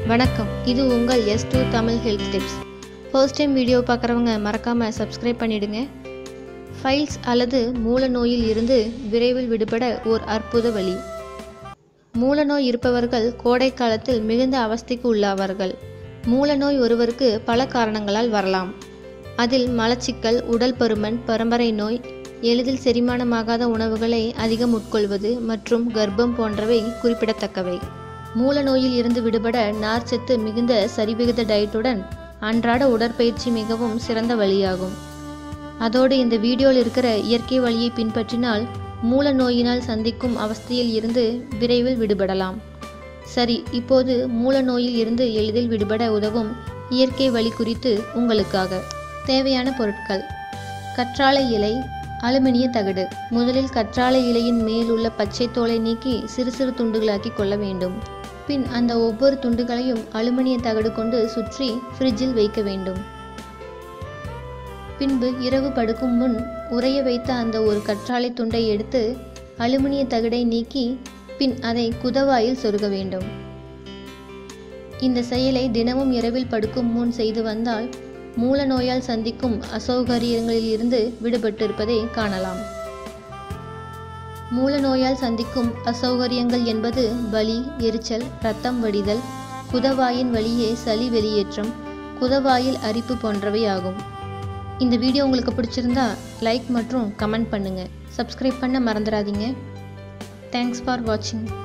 வணக்கம் இது உங்கள் S two Tamil health tips first time video பார்க்குறவங்க மறக்காமல் சப்ஸ்கிரைப் பண்ணிடுங்க ஃபைல்ஸ் அல்லது மூல நோயில் இருந்து விரைவில் விடுபட ஓர் அற்புத வழி மூலநோய் இருப்பவர்கள் கோடை காலத்தில் மிகுந்த அவஸ்தைக்கு உள்ளாவார்கள் மூலநோய் ஒருவருக்கு பல காரணங்களால் வரலாம் அதில் மலச்சிக்கல் உடல் பருமன் பரம்பரை நோய் எளிதில் செரிமானமாகாத உணவுகளை அதிகம் உட்கொள்வது மற்றும் கர்ப்பம் போன்றவை குறிப்பிடத்தக்கவை மூல நோயில் இருந்து விடுபட நார்ச்சத்து மிகுந்த சரிவிகித டயட்டுடன் அன்றாட உடற்பயிற்சி மிகவும் சிறந்த வழியாகும் அதோடு இந்த வீடியோவில் இருக்கிற இயற்கை வழியை பின்பற்றினால் மூல நோயினால் சந்திக்கும் அவஸ்தையில் இருந்து விரைவில் விடுபடலாம் சரி இப்போது மூல நோயில் இருந்து எளிதில் விடுபட உதவும் இயற்கை வழி குறித்து உங்களுக்காக தேவையான பொருட்கள் கற்றாழை இலை அலுமினிய தகடு முதலில் கற்றாழை இலையின் மேல் உள்ள பச்சை தோலை நீக்கி சிறு சிறு துண்டுகளாக்கி கொள்ள வேண்டும் பின் அந்த ஒவ்வொரு துண்டுகளையும் அலுமினிய தகடு கொண்டு சுற்றி ஃப்ரிட்ஜில் வைக்க வேண்டும் பின்பு இரவு படுக்கும் முன் உறைய வைத்த அந்த ஒரு கற்றாழை துண்டை எடுத்து அலுமினிய தகடை நீக்கி பின் அதை குதவாயில் சொருக வேண்டும் இந்த செயலை தினமும் இரவில் படுக்கும் முன் செய்து வந்தால் மூல நோயால் சந்திக்கும் அசௌகரியங்களில் இருந்து விடுபட்டிருப்பதை காணலாம் மூல நோயால் சந்திக்கும் அசௌகரியங்கள் என்பது வலி எரிச்சல் இரத்தம் வடிதல் குதவாயின் வழியே சளி வெளியேற்றம் குதவாயில் அரிப்பு போன்றவை ஆகும் இந்த வீடியோ உங்களுக்கு பிடிச்சிருந்தா லைக் மற்றும் கமெண்ட் பண்ணுங்கள் சப்ஸ்கிரைப் பண்ண மறந்துடாதீங்க தேங்க்ஸ் ஃபார் வாட்சிங்